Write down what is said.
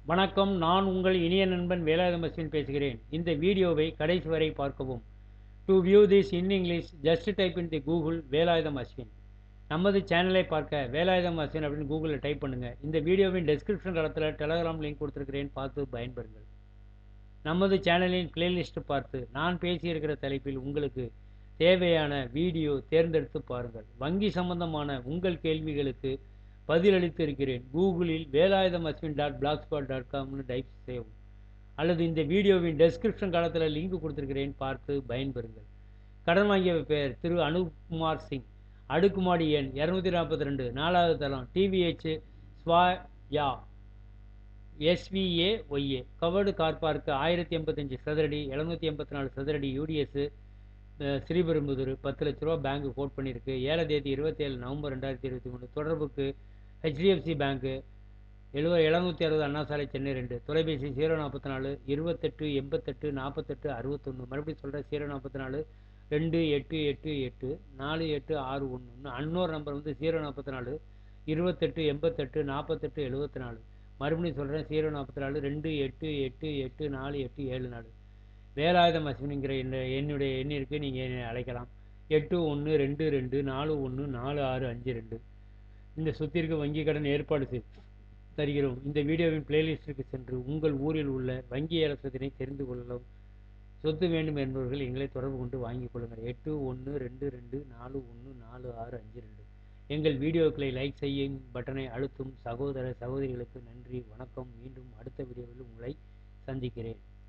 வணக்கம் நான் உங்கள் இனிய நண்பன் வேலாயுதம் அஸ்வின் பேசுகிறேன் இந்த வீடியோவை கடைசி வரை பார்க்கவும் to view this in English just type in the Google Velayudham Ashwin நமது சேனலை பார்க்க வேலாயுதம் அஸ்வின் அப்படின்னு கூகுளில் டைப் பண்ணுங்கள் இந்த வீடியோவின் டெஸ்கிரிப்ஷன் களத்தில் டெலகிராம் லிங்க் கொடுத்துருக்கிறேன் பார்த்து பயன்பெறுங்கள் நமது சேனலின் பிளேலிஸ்ட் பார்த்து நான் பேசியிருக்கிற தலைப்பில் உங்களுக்கு தேவையான வீடியோ தேர்ந்தெடுத்து பாருங்கள் வங்கி சம்பந்தமான உங்கள் கேள்விகளுக்கு பதிலளித்து இருக்கிறேன் கூகுளில் Velayudham Ashwin dot blog spot dot காம்னு டைப் செய்யவும் அல்லது இந்த வீடியோவின் டெஸ்கிரிப்ஷன் காலத்தில் லிங்க் கொடுத்துருக்கிறேன் பார்த்து பயன்பெறுங்கள் கடன் வாங்கிய பெயர் திரு அனுப்குமார் சிங் அடுக்குமாடி எண் இரநூத்தி நாற்பத்தி ரெண்டு நாலாவது தளம் TVH Svaya SVA YA covered car park ஆயிரத்தி எண்பத்தஞ்சு சதுரடி எழுநூற்றி எண்பத்தி நாலு சதுரடி யூடிஎஸ் ஸ்ரீபெரும்புதூர் பத்து லட்ச ரூபா பேங்க்கு கோட் பண்ணியிருக்கு ஏழாம் தேதி இருபத்தேழு நவம்பர் ரெண்டாயிரத்தி இருபத்தி மூணு தொடர்புக்கு ஹெச்டிஎஃப்சி பேங்க்கு எழுவ எழுநூற்றி அறுபது அண்ணா சாலை சென்னை ரெண்டு தொலைபேசி ஜீரோ நாற்பத்தி நாலு இருபத்தெட்டு எண்பத்தெட்டு நாற்பத்தெட்டு அறுபத்தொன்று மறுபடியும் சொல்கிறேன் ஜீரோ நாற்பத்தி நாலு ரெண்டு எட்டு எட்டு எட்டு நாலு எட்டு ஆறு ஒன்று இன்னொரு நம்பர் வந்து ஜீரோ நாற்பத்தி நாலு இருபத்தெட்டு எண்பத்தெட்டு நாற்பத்தெட்டு எழுபத்தி நாலு மறுபடியும் சொல்கிறேன் ஜீரோ நாற்பத்தி நாலு ரெண்டு எட்டு எட்டு எட்டு நாலு எட்டு ஏழு நாலு வேலாயுதம் அஸ்வினிங்கிற என் என்னுடைய எண்ணிற்கு நீங்கள் என்னை அழைக்கலாம் எட்டு ஒன்று ரெண்டு ரெண்டு நாலு ஒன்று நாலு ஆறு அஞ்சு ரெண்டு இந்த சொத்திற்கு வங்கி கடன் ஏற்பாடு செய் தருகிறோம் இந்த வீடியோவின் பிளேலிஸ்டிற்கு சென்று உங்கள் ஊரில் உள்ள வங்கி இலசத்தினை தெரிந்து கொள்ளலாம் சொத்து வேண்டும் என்பவர்கள் எங்களை தொடர்பு கொண்டு வாங்கிக் கொள்ளுங்கள் எட்டு ஒன்று ரெண்டு ரெண்டு நாலு ஒன்று நாலு ஆறு அஞ்சு ரெண்டு எங்கள் வீடியோக்களை லைக் செய்யும் பட்டனை அழுத்தும் சகோதர சகோதரிகளுக்கு நன்றி வணக்கம் மீண்டும் அடுத்த வீடியோவில் உங்களை சந்திக்கிறேன்